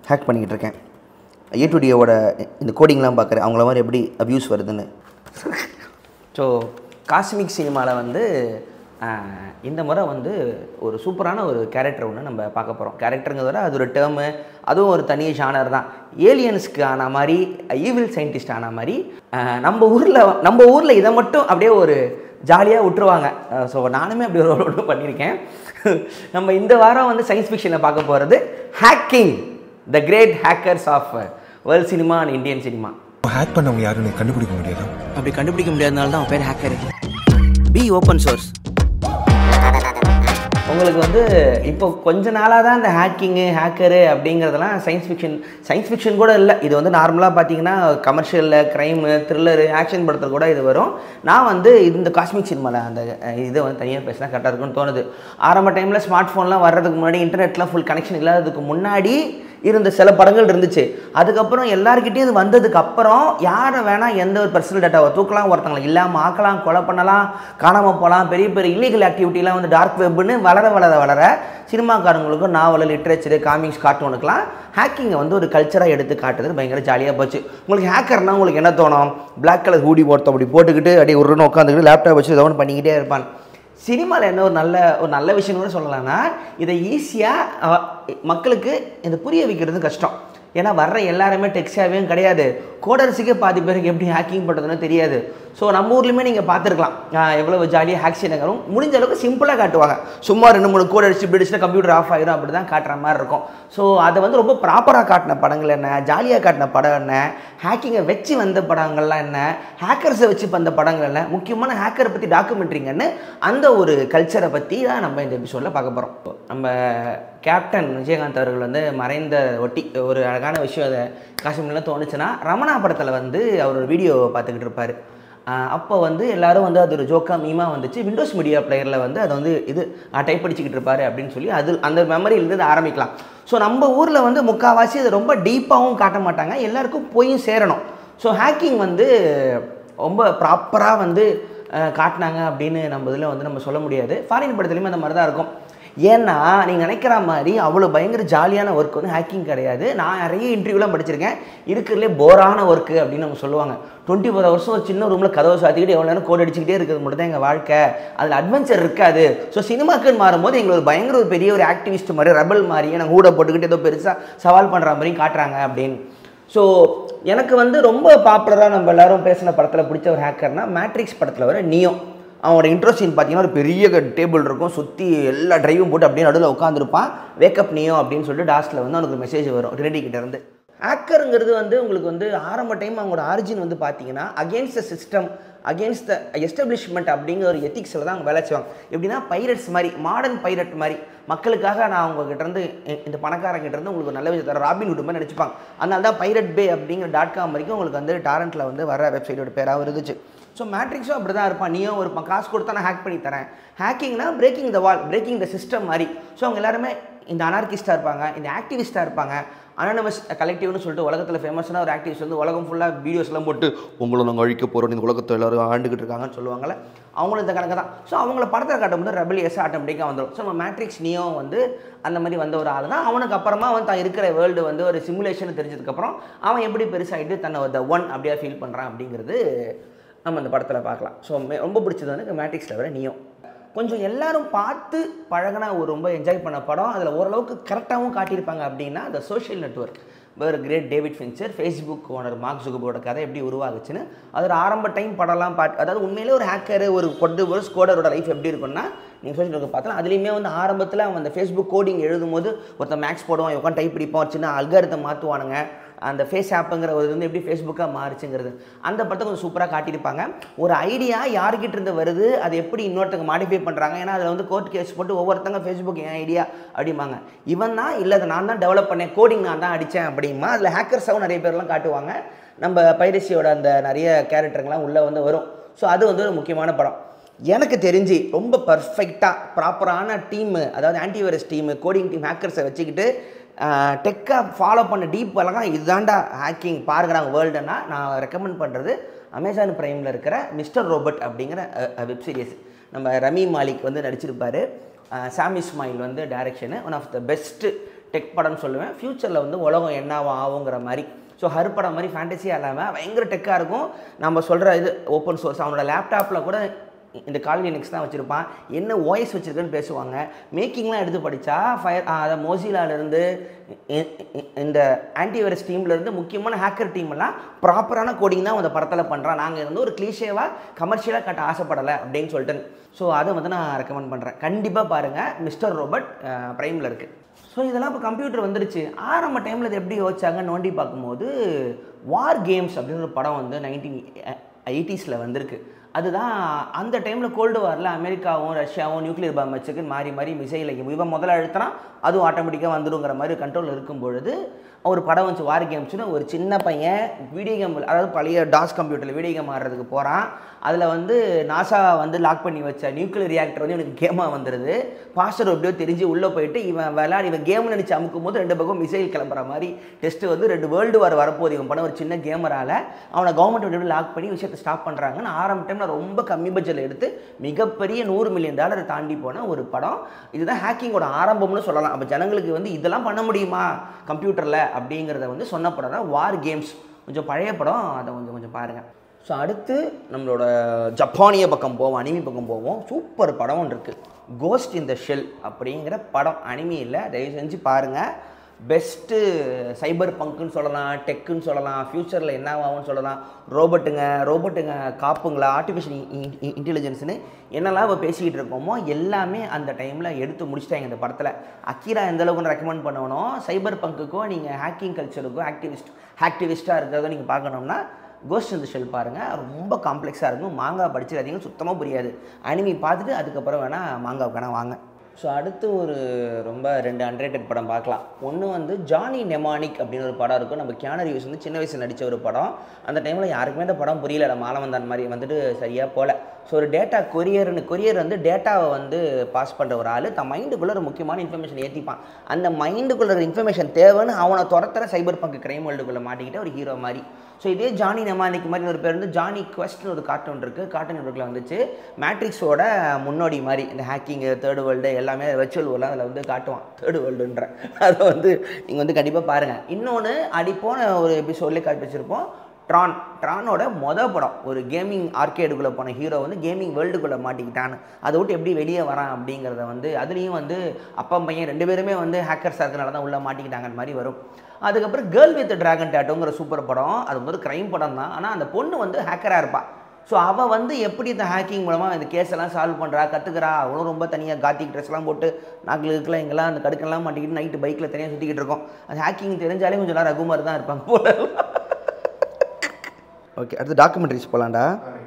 hack பண்ணிக்கிட்டு இருக்கேன் A to டியோட இந்த கோடிங்லாம் பார்க்குறேன் அவங்கள மாதிரி எப்படி அப்யூஸ் வருதுன்னு ஸோ காஸ்மிக் சினிமாவில் வந்து ஆஹ், இந்த முறை வந்து ஒரு சூப்பரான ஒரு கேரக்டர் ஒன்று நம்ம பார்க்க போகிறோம் கேரக்டருங்கிறத விட அது ஒரு டேர்மு அதுவும் ஒரு தனி ஷானர் தான் ஏலியன்ஸ்க்கு ஆன மாதிரி ஈவில் சயின்டிஸ்ட் ஆன மாதிரி ஆஹ், நம்ம ஊரில் நம்ம ஊரில் இதை மட்டும் அப்படியே ஒரு ஜாலியாக விட்டுருவாங்க ஸோ நானுமே அப்படி ஒரு ரோடு பண்ணியிருக்கேன் நம்ம இந்த வாரம் வந்து சயின்ஸ் ஃபிக்ஷனை பார்க்க போகிறது hacking the great hackers of world cinema and Indian cinema hack பண்ணவங்க யாருன்னு கண்டுபிடிக்க முடியாதா அப்படி கண்டுபிடிக்க முடியாதனால தான் அவன் பேர் ஹேக்கர் பி ஓப்பன் சோர்ஸ் உங்களுக்கு வந்து இப்போ கொஞ்ச நாளாக தான் இந்த ஹேக்கிங்கு ஹேக்கரு அப்படிங்கிறதெல்லாம் சயின்ஸ் ஃபிக்ஷன் சயின்ஸ் ஃபிக்ஷன் கூட இல்லை இது வந்து நார்மலாக பார்த்தீங்கன்னா கமர்ஷியலில் க்ரைமு த்ரில்லரு ஆக்ஷன் படத்தில் கூட இது வரும் நான் வந்து இந்த காஸ்மிக் சினிமாவில் அந்த அஹ், இதை வந்து தனியாக பேசினா கரெக்டாக இருக்கும்னு தோணுது ஆரம்ப டைமில் ஸ்மார்ட் ஃபோன்லாம் வர்றதுக்கு முன்னாடி இன்டர்நெட்லாம் ஃபுல் கனெக்ஷன் இல்லாததுக்கு முன்னாடி இருந்த சில படங்கள் இருந்துச்சு அதுக்கப்புறம் எல்லாருக்கிட்டையும் இது வந்ததுக்கு அப்புறம் யாரை வேணால் எந்த ஒரு பர்சனல் டேட்டாவை தூக்கலாம் ஒருத்தங்களை இல்லாமல் ஆக்கலாம் கொலை பண்ணலாம் காணாமல் போகலாம் பெரிய பெரிய இல்லீகல் ஆக்டிவிட்டிலாம் வந்து டார்க் வெப்னு வளர வளர வளர சினிமாக்காரங்களுக்கும் நாவல் லிட்ரேச்சரு காமிக்ஸ் கார்ட்டூனுக்குலாம் ஹேக்கிங்கை வந்து ஒரு கல்ச்சராக எடுத்து காட்டுறது பயங்கர ஜாலியாக போச்சு உங்களுக்கு ஹேக்கர்னா உங்களுக்கு என்ன தோணும் Black கலர் ஹூடி போட்டு அப்படி போட்டுக்கிட்டு அப்படியே ஒரு உட்காந்துக்கிட்டு லேப்டாப் வச்சு ஏதோ ஒன்று பண்ணிக்கிட்டே இருப்பான் சினிமாவில் என்ன ஒரு நல்ல ஒரு நல்ல விஷயம் கூட சொல்லலாம்னா இதை ஈஸியாக மக்களுக்கு இதை புரிய வைக்கிறது கஷ்டம் ஏன்னா வர்ற எல்லாருமே டெக்ஸாவேயும் கிடையாது கோடர்ஸுக்கே பாதி பேருக்கு எப்படி ஹேக்கிங் பண்ணுறதுன்னு தெரியாது ஸோ நம்ம ஊர்லேயுமே நீங்கள் பார்த்துருக்கலாம் எவ்வளோ ஜாலியாக ஹேக் செய்யணும் முடிஞ்ச அளவுக்கு சிம்பிளாக காட்டுவாங்க சும்மா ரெண்டு மூணு கோட் அடிச்சு இப்படி அடிச்சுனா கம்ப்யூட்டர் ஆஃப் ஆயிரும் அப்படி தான் காட்டுற மாதிரி இருக்கும் ஸோ அதை வந்து ரொம்ப ப்ராப்பராக காட்டின படங்கள் என்ன ஜாலியாக காட்டின படம் என்ன ஹேக்கிங்கை வச்சு வந்த படங்கள்லாம் என்ன ஹேக்கர்ஸை வச்சு வந்த படங்கள் என்ன முக்கியமான ஹேக்கரை பற்றி டாக்குமெண்ட்ரிங்கன்னு அந்த ஒரு கல்ச்சரை பற்றி தான் நம்ம இந்த எபிசோடில் பார்க்க போகிறோம் நம்ம கேப்டன் விஜயகாந்த் அவர்கள் வந்து மறைந்த ஒட்டி ஒரு அழகான விஷயம் அதை காஷ்மீர்லாம் தோணுச்சுன்னா ரமணா படத்தில் வந்து அவர் ஒரு வீடியோ பார்த்துக்கிட்டு இருப்பார் அப்போ வந்து எல்லாரும் வந்து அது ஒரு ஜோக்கா மீமாக வந்துச்சு விண்டோஸ் மீடியா பிளேயரில் வந்து அதை வந்து இது டைப் படிச்சுக்கிட்டு இருப்பாரு அப்படின்னு சொல்லி அது அந்த மெமரியிலேருந்து இதை ஆரம்பிக்கலாம் ஸோ நம்ம ஊரில் வந்து முக்கால்வாசி அது ரொம்ப டீப்பாகவும் காட்ட மாட்டாங்க எல்லாருக்கும் போயும் சேரணும் ஸோ ஹேக்கிங் வந்து ரொம்ப ப்ராப்பராக வந்து அஹ், காட்டினாங்க அப்படின்னு நம்ம இதில் வந்து நம்ம சொல்ல முடியாது ஃபாரின் படத்துலையுமே அந்த மாதிரி தான் இருக்கும் ஏன்னா நீங்கள் நினைக்கிற மாதிரி அவ்வளோ பயங்கர ஜாலியான ஒர்க் வந்து ஹேக்கிங் கிடையாது நான் நிறைய இன்டர்வியூலாம் படிச்சிருக்கேன் இருக்கிறதுலே போரான ஒர்க்கு அப்படின்னு அவங்க சொல்லுவாங்க டுவெண்ட்டி ஃபோர் ஹவர்ஸும் ஒரு சின்ன ரூமில் கதவை சாத்திக்கிட்டு எவ்வளோ நேரம் கோட் அடிச்சுக்கிட்டே இருக்கிறது மட்டும் தான் எங்கள் வாழ்க்கை அதில் அட்வென்ச்சர் இருக்காது ஸோ சினிமாக்குன்னு மாறும்போது எங்களுக்கு ஒரு பயங்கர ஒரு பெரிய ஒரு ஆக்டிவிஸ்ட் மாதிரி ரெபல் மாதிரி நாங்கள் ஊட போட்டுக்கிட்டு ஏதோ பெருசாக சவால் பண்ணுற மாதிரி காட்டுறாங்க அப்படின்னு ஸோ எனக்கு வந்து ரொம்ப பாப்புலராக நம்ம எல்லாரும் பேசின படத்தில் பிடிச்ச ஒரு ஹேக்கர்னா மேட்ரிக்ஸ் படத்தில் வர நியோ அவனோட இன்ட்ரோ சீன் பார்த்தீங்கன்னா ஒரு பெரிய டேபிள் இருக்கும் சுற்றி எல்லா டிரைவும் போட்டு அப்படியே நடுவில் உட்காந்துருப்பான் வேக்கப் நியோ அப்படின்னு சொல்லிட்டு டாஸ்ட்டில் வந்து அவனுக்கு மெசேஜ் வரும் ரெடி கிட்ட இருந்து ஹேக்கருங்கிறது வந்து உங்களுக்கு வந்து ஆரம்ப டைம் அவங்களோட ஆரிஜின் வந்து பார்த்தீங்கன்னா against the system against the establishment அப்படிங்கிற ஒரு எத்திக்ஸில் தான் அவங்க வேலை செய்வாங்க எப்படின்னா பைரட்ஸ் மாதிரி மாடர்ன் பைரட் மாதிரி மக்களுக்காக நான் உங்ககிட்ட இருந்து இ- இந்த பணக்காரங்கிட்ட இருந்து உங்களுக்கு ஒரு நல்ல விஷயம் தரேன் ராபின் ஹுட் மாதிரி நினச்சிப்பாங்க அதனால தான் பைரட் பே அப்படிங்கிற டாட் காம் வரைக்கும் உங்களுக்கு வந்து டாரண்ட்டில் வந்து வர வெப்சைட்டோட பேராக இருந்துச்சு ஸோ மேட்ரிக்ஸும் அப்படி தான் இருப்பான் நீயும் ஒரு ப- காசு கொடுத்தா நான் ஹேக் பண்ணி தரேன் ஹேக்கிங்னா breaking the wall breaking the system மாதிரி ஸோ அவங்க எல்லாருமே இந்த அனார்கிஸ்டாக இருப்பாங்க இந்த ஆக்டிவிஸ்ட்டாக இருப்பாங்க அனானமஸ் கலெக்டிவ்னு சொல்லிட்டு உலகத்தில் ஃபேமஸான ஒரு ஆக்டிவிஸ்ட் வந்து உலகம் ஃபுல்லாக வீடியோஸ்லாம் போட்டு உங்களை நாங்கள் அழிக்க போகிறோம் இந்த உலகத்தை எல்லாரும் ஆண்டுகிட்டு இருக்காங்கன்னு சொல்லுவாங்கல்ல அவங்களும் இந்த கணக்கு தான் ஸோ அவங்கள படத்தில் காட்டும்போது ரெபலியஸாக ஆட்டோமேட்டிக்காக வந்துடும் ஸோ நம்ம மேட்ரிக்ஸ் நியோ வந்து அந்த மாதிரி வந்த ஒரு ஆள் தான் அவனுக்கு அப்புறமா வந்து தான் இருக்கிற வேர்ல்டு வந்து ஒரு சிமுலேஷன் தெரிஞ்சதுக்கப்புறம் அவன் எப்படி பெருசாகிட்டு தன்னை த ஒன் அப்படியே ஃபீல் பண்ணுறான் அப்படிங்கிறது நம்ம அந்த படத்தில் பார்க்கலாம் ஸோ ரொம்ப பிடிச்சது வந்து மேட்ரிக்ஸில் வர நியோ கொஞ்சம் எல்லாரும் பார்த்து பழகின ஒரு ரொம்ப என்ஜாய் பண்ண படம் அதில் ஓரளவுக்கு கரெக்டாகவும் காட்டியிருப்பாங்க அப்படின்னா அந்த சோஷியல் நெட்வொர்க் வேறு great David Fincher Facebook owner Mark ஜுகபோட கதை எப்படி உருவாகுச்சுன்னு அது ஒரு ஆரம்ப டைம் படம்லாம் பார்த்து அதாவது உண்மையிலே ஒரு ஹேக்கர் ஒரு கொண்டு ஒரு ஸ்கோடரோட லைஃப் எப்படி இருக்கும்னா நீங்கள் சோஷியல் நெட்வொர்க் பார்த்தா அதுலேயுமே வந்து ஆரம்பத்தில் அவன் அந்த ஃபேஸ்புக் கோடிங் எழுதும்போது ஒருத்தன் மேக்ஸ் போடுவான் உட்காந்து டைப் பிடிப்பான் ஒரு சின்ன அல்காரத்தை மாற்றுவானுங்க அந்த ஃபேஸ் ஆப்புங்கிற ஒரு இது வந்து எப்படி ஃபேஸ்புக்காக மாறுச்சுங்கிறது அந்த படத்தை கொஞ்சம் சூப்பராக காட்டியிருப்பாங்க ஒரு ஐடியா யார்கிட்ட இருந்து வருது அதை எப்படி இன்னொருத்தங்க மாடிஃபை பண்ணுறாங்க ஏன்னா அதில் வந்து கோர்ட் கேஸ் போட்டு ஒவ்வொருத்தங்க ஃபேஸ்புக் என் ஐடியா அப்படிம்பாங்க இவன் தான் இல்லை அதை நான் தான் டெவலப் பண்ணேன் கோடிங் நான் தான் அடித்தேன் அப்படிமா அதில் ஹேக்கர்ஸாகவும் நிறைய பேர்லாம் காட்டுவாங்க நம்ம பைரசியோட அந்த நிறைய கேரக்டருங்கெல்லாம் உள்ளே வந்து வரும் ஸோ அது வந்து ஒரு முக்கியமான படம் எனக்கு தெரிஞ்சு ரொம்ப பர்ஃபெக்டாக ப்ராப்பரான டீமு அதாவது ஆன்டிவைரஸ் டீமு கோடிங் டீம் ஹேக்கர்ஸை வச்சுக்கிட்டு டெக்காக ஃபாலோ பண்ண டீப் எல்லாம் இதுதான்டா ஹேக்கிங் பாருங்கிறாங்க வேர்ல்டுன்னா நான் ரெக்கமெண்ட் பண்ணுறது அமேசான் ப்ரைமில் இருக்கிற மிஸ்டர் ரோபோட் அப்படிங்கிற வெப் சீரிஸ் நம்ம ரமி மாலிக் வந்து நடிச்சிருப்பார் சாம் இஸ்மாயில் வந்து டைரக்ஷனு one of the best tech படம்னு சொல்லுவேன் ஃப்யூச்சரில் வந்து உலகம் என்னவா ஆகுங்கிற மாதிரி ஸோ ஹர் படம் மாதிரி ஃபேண்டசியாக இல்லாமல் பயங்கர டெக்காக இருக்கும் நம்ம சொல்கிற இது ஓப்பன் சோர்ஸ் அவனோட லேப்டாப்பில் கூட இந்த காலனி நெக்ஸ்ட் தான் வச்சுருப்பான் என்ன ஓஎஸ் வச்சுருக்குன்னு பேசுவாங்க மேக்கிங்லாம் எடுத்து படித்தா ஃபயர் அதை மோசிலாலேருந்து இந்த ஆன்டிவைரஸ் டீம்லேருந்து முக்கியமான ஹேக்கர் டீம் எல்லாம் ப்ராப்பரான கோடிங் தான் அந்த படத்தில் பண்ணுறான் நாங்கள் இருந்து ஒரு கிளீஷேவாக கமர்ஷியலாக கட்ட ஆசைப்படலை அப்படின்னு சொல்லிட்டு ஸோ அதை வந்து நான் ரெக்கமெண்ட் பண்ணுறேன் கண்டிப்பாக பாருங்கள் மிஸ்டர் ரோபர்ட் ப்ரைமில் இருக்குது ஸோ இதெல்லாம் இப்போ கம்ப்யூட்டர் வந்துருச்சு ஆரம்ப டைமில் இது எப்படி யோசிச்சாங்க நோண்டி பார்க்கும்போது வார் கேம்ஸ் அப்படின்னு ஒரு படம் வந்து நைன்டீன் எயிட்டிஸில் வந்திருக்கு அதுதான் அந்த டைமில் கோல்டு வாரில் அமெரிக்காவும் ரஷ்யாவும் நியூக்ளியர் பாம் வச்சுக்குன்னு மாறி மாறி மிசைல் இவன் முதல்ல அழுத்தினா அதுவும் ஆட்டோமேட்டிக்காக வந்துடுங்கிற மாதிரி கண்ட்ரோல் இருக்கும் பொழுது ஒரு படம் வந்துச்சு வார் கேம்ஸ்னு ஒரு சின்ன பையன் வீடியோ கேம் அதாவது பழைய டாஸ் கம்ப்யூட்டரில் வீடியோ கேம் ஆடுறதுக்கு போகிறான் அதில் வந்து நாசா வந்து லாக் பண்ணி வச்ச நியூக்ளியர் ரியாக்டர் வந்து இவனுக்கு கேமாக வந்துடுது பாஸ்டர் எப்படியோ தெரிஞ்சு உள்ளே போயிட்டு இவன் விளையாடி இவன் கேம் நினச்சி அமுக்கும் போது ரெண்டு பக்கம் மிசைல் கிளம்புற மாதிரி டெஸ்ட்டு வந்து ரெண்டு வேர்ல்டு வார் வரப்போகுது இவன் பண்ண ஒரு சின்ன கேமரால் அவனை கவர்மெண்ட் எப்படி லாக் பண்ணி விஷயத்தை ஸ்டாப் பண்ணுறாங்கன்னு ஆரம்ப டைமில் ரொம்ப கம்மி பட்ஜெட்டில் எடுத்து மிகப்பெரிய நூறு மில்லியன் டாலரை தாண்டி போன ஒரு படம் இதுதான் ஹேக்கிங்கோட ஆரம்பம்னு சொல்லலாம் அப்போ ஜனங்களுக்கு வந்து இதெல்லாம் பண்ண முடியுமா கம்ப்யூட்டரில் அப்படிங்கிறத வந்து சொன்ன படம் தான் வார் கேம்ஸ் கொஞ்சம் பழைய படம் அதை கொஞ்சம் கொஞ்சம் பாருங்கள் ஸோ அடுத்து நம்மளோட ஜப்பானிய பக்கம் போவோம் அனிமி பக்கம் போவோம் சூப்பர் படம் ஒன்று இருக்குது கோஸ்ட் இன் த ஷெல் அப்படிங்கிற படம் அனிமி இல்லை தயவு செஞ்சு பாருங்கள் பெஸ்ட்டு சைபர் பங்க்குன்னு சொல்லலாம் டெக்குன்னு சொல்லலாம் ஃப்யூச்சரில் என்ன ஆகும்னு சொல்லலாம் ரோபோட்டுங்க ரோபோட்டுங்க காப்புங்களா ஆர்டிஃபிஷியல் இன்டெலிஜென்ஸ்னு என்னெல்லாம் இப்போ பேசிக்கிட்டு இருக்கோமோ எல்லாமே அந்த டைமில் எடுத்து முடிச்சிட்டாங்க இந்த படத்தில் அக்கீரா எந்த அளவுக்கு ரெக்கமெண்ட் பண்ணணும் சைபர் பங்குக்கோ நீங்கள் ஹேக்கிங் கல்ச்சருக்கோ ஆக்டிவிஸ்ட் ஆக்டிவிஸ்ட்டாக இருக்கிறதோ நீங்கள் பார்க்கணும்னா கோஸ்ட் இந்த ஷெல் பாருங்கள் ரொம்ப காம்ப்ளெக்ஸாக இருக்கும் மாங்காய் படிச்சிடாதீங்க சுத்தமாக புரியாது அனிமி பார்த்துட்டு அதுக்கப்புறம் வேணால் மாங்காய் வேணால் வாங்க ஸோ அடுத்து ஒரு ரொம்ப ரெண்டு அன்ரேட்டட் படம் பார்க்கலாம் ஒன்று வந்து ஜானி நெமானிக் அப்படின்னு ஒரு படம் இருக்கும் நம்ம கியான ரிவ்யூஸ் வந்து சின்ன வயசில் நடித்த ஒரு படம் அந்த டைமில் யாருக்குமே அந்த படம் புரியல நம்ம ஆலவந்தான் மாதிரி வந்துட்டு சரியாக போகல ஸோ ஒரு டேட்டா கொரியர்னு கொரியர் வந்து டேட்டாவை வந்து பாஸ் பண்ணுற ஒரு ஆள் தன் மைண்டுக்குள்ளே ஒரு முக்கியமான இன்ஃபர்மேஷன் ஏற்றிப்பான் அந்த மைண்டுக்குள்ள இன்ஃபர்மேஷன் தேவைன்னு அவனை துரத்துற சைபர் பங்கு கிரைம் வேர்ல்டுக்குள்ளே மாட்டிக்கிட்ட ஒரு ஹீரோ மாதிரி ஸோ இதே ஜானி நெமானிக் மாதிரி ஒரு பேர் வந்து ஜானி குவெஸ்ட்னு ஒரு கார்ட்டூன் இருக்குது கார்ட்டூன் நெட்ஒர்க்கில் வந்துச்சு மேட்ரிக்ஸோட முன்னோடி மாதிரி இந்த ஹேக்கிங்கு தேர்டு வேர்ல்டு எல்லாமே வெர்ச்சுவல் வேர்ல்டு அதில் வந்து காட்டுவான் தேர்டு வேர்ல்டுன்ற அதை வந்து நீங்கள் வந்து கண்டிப்பாக பாருங்கள் இன்னொன்று அடிப்போன ஒரு எபிசோட்லேயே காட்டி வச்சுருப்போம் ட்ரான் ட்ரானோட மொதல் படம் ஒரு கேமிங் ஆர்கேடுக்குள்ளே போன ஹீரோ வந்து கேமிங் வேர்ல்டுக்குள்ளே மாட்டிக்கிட்டான்னு அதை விட்டு எப்படி வெளியே வரான் அப்படிங்கிறத வந்து அதுலேயும் வந்து அப்பா பையன் ரெண்டு பேருமே வந்து ஹேக்கர்ஸாக இருக்கனால தான் உள்ளே மாட்டிக்கிட்டாங்கன்னு மாதிரி வரும் அதுக்கப்புறம் கேர்ள் வித் டிராகன் டேட்டோங்கிற சூப்பர் படம் அது வந்து க்ரைம் படம் தான் ஆனால் அந்த பொண்ணு வந்து ஹேக்கராக இருப்பாள் ஸோ அவள் வந்து எப்படி இந்த ஹேக்கிங் மூலமாக இந்த கேஸ் எல்லாம் சால்வ் பண்ணுறா கற்றுக்கிறா அவளும் ரொம்ப தனியாக காத்திக் ட்ரெஸ்லாம் போட்டு நாக்கில் இருக்கலாம் இங்கெல்லாம் அந்த கடுக்கெல்லாம் மாட்டிக்கிட்டு நைட்டு பைக்கில் தனியாக சுற்றிக்கிட்டு இருக்கோம் அந்த ஹேக்கிங் தெரிஞ்சாலே கொஞ்சம் நேரம் ரகுமார் தான் இருப்பாங்க போல ஓகே அடுத்து டாக்குமெண்ட்ரிஸ் போகலாண்டா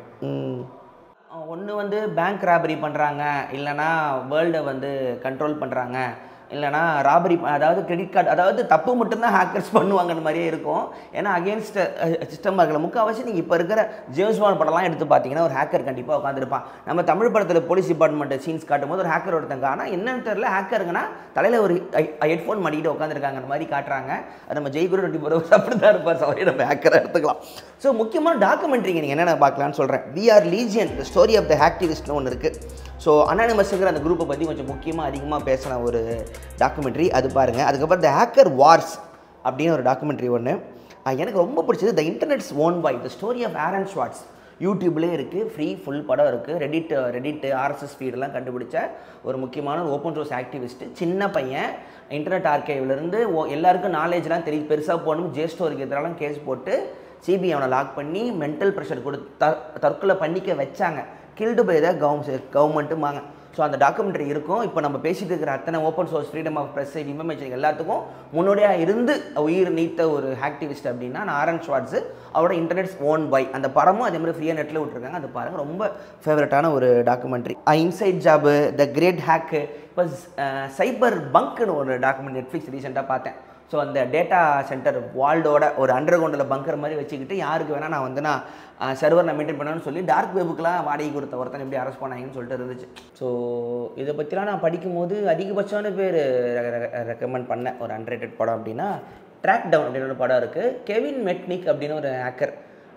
ஒன்று வந்து பேங்க் ராபரி பண்ணுறாங்க இல்லைனா வேர்ல்டை வந்து கண்ட்ரோல் பண்ணுறாங்க இல்லைனா ராபரி அதாவது கிரெடிட் கார்டு அதாவது தப்பு மட்டும்தான் ஹேக்கர்ஸ் பண்ணுவாங்கன்னு மாதிரியே இருக்கும் ஏன்னா அகேன்ஸ்ட் சிஸ்டம் இருக்கல முக்கால்வாசி நீங்கள் இப்போ இருக்கிற ஜேம்ஸ் பாண்ட் படம்லாம் எடுத்து பார்த்தீங்கன்னா ஒரு ஹேக்கர் கண்டிப்பாக உட்காந்துருப்பான் நம்ம தமிழ் படத்தில் போலீஸ் டிபார்ட்மெண்ட் சீன்ஸ் காட்டும்போது ஒரு ஹேக்கர் ஒருத்தங்க ஆனால் என்னன்னு தெரியல ஹேக்கருங்கன்னா தலையில் ஒரு ஹெட்ஃபோன் மாட்டிக்கிட்டு உட்காந்துருக்காங்க மாதிரி காட்டுறாங்க அது நம்ம ஜெய்குரு டுவெண்ட்டி ஃபோர் ஹவர்ஸ் அப்படி தான் இருப்பார் சாரி நம்ம ஹேக்கரை எடுத்துக்கலாம் ஸோ முக்கியமான டாக்குமெண்ட்ரிங்க நீங்கள் என்னென்ன பார்க்கலான்னு சொல்கிறேன் we are legion the story of the ஹேக்டிவிஸ்ட்னு ஒன்று இருக்குது ஸோ அனானிமஸுங்கிற அந்த குரூப்பை பற்றி கொஞ்சம் முக்கியமாக அதிகமாக பேசின ஒரு டாக்குமெண்ட்ரி அது பாருங்கள் அதுக்கப்புறம் த ஹேக்கர் வார்ஸ் அப்படின்னு ஒரு டாக்குமெண்ட்ரி ஒன்று எனக்கு ரொம்ப பிடிச்சது the internet's own by the story of Aaron Swartz யூடியூப்லேயே இருக்குது ஃப்ரீ ஃபுல் படம் இருக்குது ரெடிட் ரெடிட் ஆர்எஸ்எஸ் ஃபீடெல்லாம் கண்டுபிடிச்ச ஒரு முக்கியமான ஒரு ஓப்பன் சோர்ஸ் ஆக்டிவிஸ்ட்டு சின்ன பையன் இன்டர்நெட் ஆர்கைவ்லேருந்து ஓ எல்லாருக்கும் நாலேஜ்லாம் தெரியும் பெருசாக போகணும் ஜே ஸ்டோருக்கு எதிராலாம் கேஸ் போட்டு சிபிஐ அவனை லாக் பண்ணி மென்டல் ப்ரெஷர் கொடுத்து த தற்கொலை பண்ணிக்க வச்சாங்க கில்டு பை த கவர்மெண்ட் கவர்மெண்ட்டுமாங்க ஸோ அந்த டாக்குமெண்ட்ரி இருக்கும் இப்போ நம்ம பேசிட்டு இருக்கிற அத்தனை open source freedom of press information எல்லாத்துக்கும் முன்னோடியாக இருந்து உயிர் நீத்த ஒரு ஆக்டிவிஸ்ட் அப்படின்னா நான் ஆரன் ஷார்ட்ஸு அவரோட இன்டர்நெட்ஸ் ஓன் பை அந்த படமும் அதே மாதிரி ஃப்ரீயாக நெட்டில் விட்ருக்காங்க அது பாருங்கள் ரொம்ப ஃபேவரட்டான ஒரு documentary inside job the great hack இப்போ சைபர் பங்க்னு ஒரு டாக்குமெண்ட் நெட்ஃப்ளிக்ஸ் ரீசெண்டாக பார்த்தேன் ஸோ அந்த டேட்டா சென்டர் வால்டோட ஒரு அண்டர் கிரவுண்டில் பங்கர் மாதிரி வச்சுக்கிட்டு யாருக்கு வேணால் நான் வந்து நான் சர்வர் நான் மெயின்டைன் பண்ணணும்னு சொல்லி டார்க் வெபுக்கெலாம் வாடகை கொடுத்த ஒருத்தன் எப்படி அரெஸ்ட் பண்ணாங்கன்னு சொல்லிட்டு இருந்துச்சு ஸோ இதை பற்றிலாம் நான் படிக்கும்போது அதிகபட்சமான பேர் ரெக்கமெண்ட் பண்ண ஒரு அன்ரேட்டட் படம் அப்படின்னா ட்ராக் டவுன் அப்படின்னு ஒரு படம் இருக்குது கெவின் மெட்னிக் அப்படின்னு ஒரு ஹேக்கர்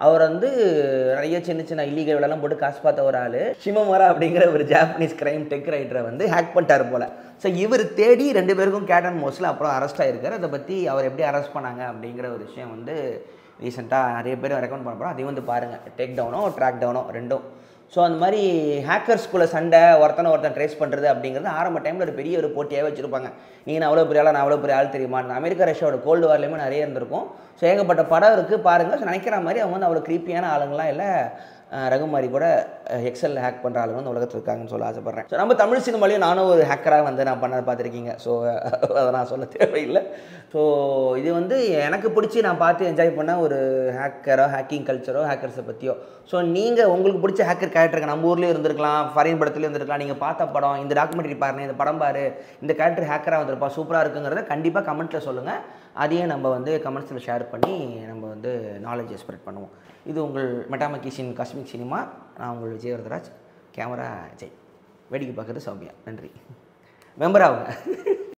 அவர் வந்து நிறைய சின்ன சின்ன இல்லீகல் வேலைலாம் போட்டு காசு பார்த்த ஒரு ஆள் ஷிமமரா அப்படிங்கிற ஒரு ஜாப்பனீஸ் கிரைம் டெக் ரைட்டரை வந்து ஹேக் பண்ணிட்டாரு போல் ஸோ இவர் தேடி ரெண்டு பேருக்கும் கேட்டன் மோஸ்ட்ல அப்புறம் அரெஸ்ட் ஆயிருக்காரு அதை பற்றி அவர் எப்படி அரெஸ்ட் பண்ணாங்க அப்படிங்கிற ஒரு விஷயம் வந்து ரீசெண்டாக நிறைய பேர் ரெக்கமெண்ட் பண்ண போகிறோம் அதையும் வந்து பாருங்கள் டேக் டவுனோ ட்ராக் டவுனோ ரெண்டும் ஸோ அந்த மாதிரி ஹேக்கர்ஸ்குள்ளே சண்டை ஒருத்தனை ஒருத்தன் ட்ரேஸ் பண்ணுறது அப்படிங்கிறது ஆரம்ப டைமில் ஒரு பெரிய ஒரு போட்டியாகவே வச்சுருப்பாங்க நீ நான் அவ்வளோ பெரிய ஆளா நான் அவ்வளோ பெரிய ஆள் தெரியுமா அமெரிக்கா ரஷ்யாவோட கோல்டு வார்லேயுமே நிறைய இருந்திருக்கும் ஸோ ஏகப்பட்ட படம் இருக்குது பாருங்கள் ஸோ நினைக்கிற மாதிரி அவங்க வந்து அவ்வளோ க்ரீப்பியான ஆளுங்களாம் இல்லை அஹ் ரகுமாரி கூட எக்ஸல் ஹேக் பண்ணுற ஆளுங்க வந்து உலகத்தில் இருக்காங்கன்னு சொல்ல ஆசைப்பட்றேன் ஸோ நம்ம தமிழ் சினிமாலையும் நானும் ஒரு ஹேக்கராக வந்து நான் பண்ண பார்த்துருக்கீங்க ஸோ அதை நான் சொல்ல தேவையில்லை ஸோ இது வந்து எனக்கு பிடிச்சி நான் பார்த்து என்ஜாய் பண்ண ஒரு ஹேக்கரோ ஹேக்கிங் கல்ச்சரோ ஹேக்கர்ஸை பற்றியோ ஸோ நீங்கள் உங்களுக்கு பிடிச்ச ஹேக்கர் கேரக்டருக்கு நம்ம ஊர்லேயும் இருந்திருக்கலாம் ஃபாரின் படத்துலேயும் இருந்திருக்கலாம் நீங்கள் பார்த்த படம் இந்த டாக்குமெண்ட்ரி பாருங்க இந்த படம் பாரு இந்த கேரக்டர் ஹேக்கராக வந்திருப்பா சூப்பராக இருக்குங்கிறத கண்டிப்பாக கமெண்ட்டில் சொல்லுங்கள் அதையே நம்ம வந்து கமெண்ட்ஸில் ஷேர் பண்ணி நம்ம வந்து நாலேஜை ஸ்ப்ரெட் பண்ணுவோம் இது உங்கள் மெட்டாமக்கிஷின் காஸ்மிக் சினிமா நான் உங்கள் விஜயவரதராஜ் கேமரா ஜெய் வேடிக்கை பார்க்குறது சௌமியா நன்றி மெம்பர் ஆகுங்க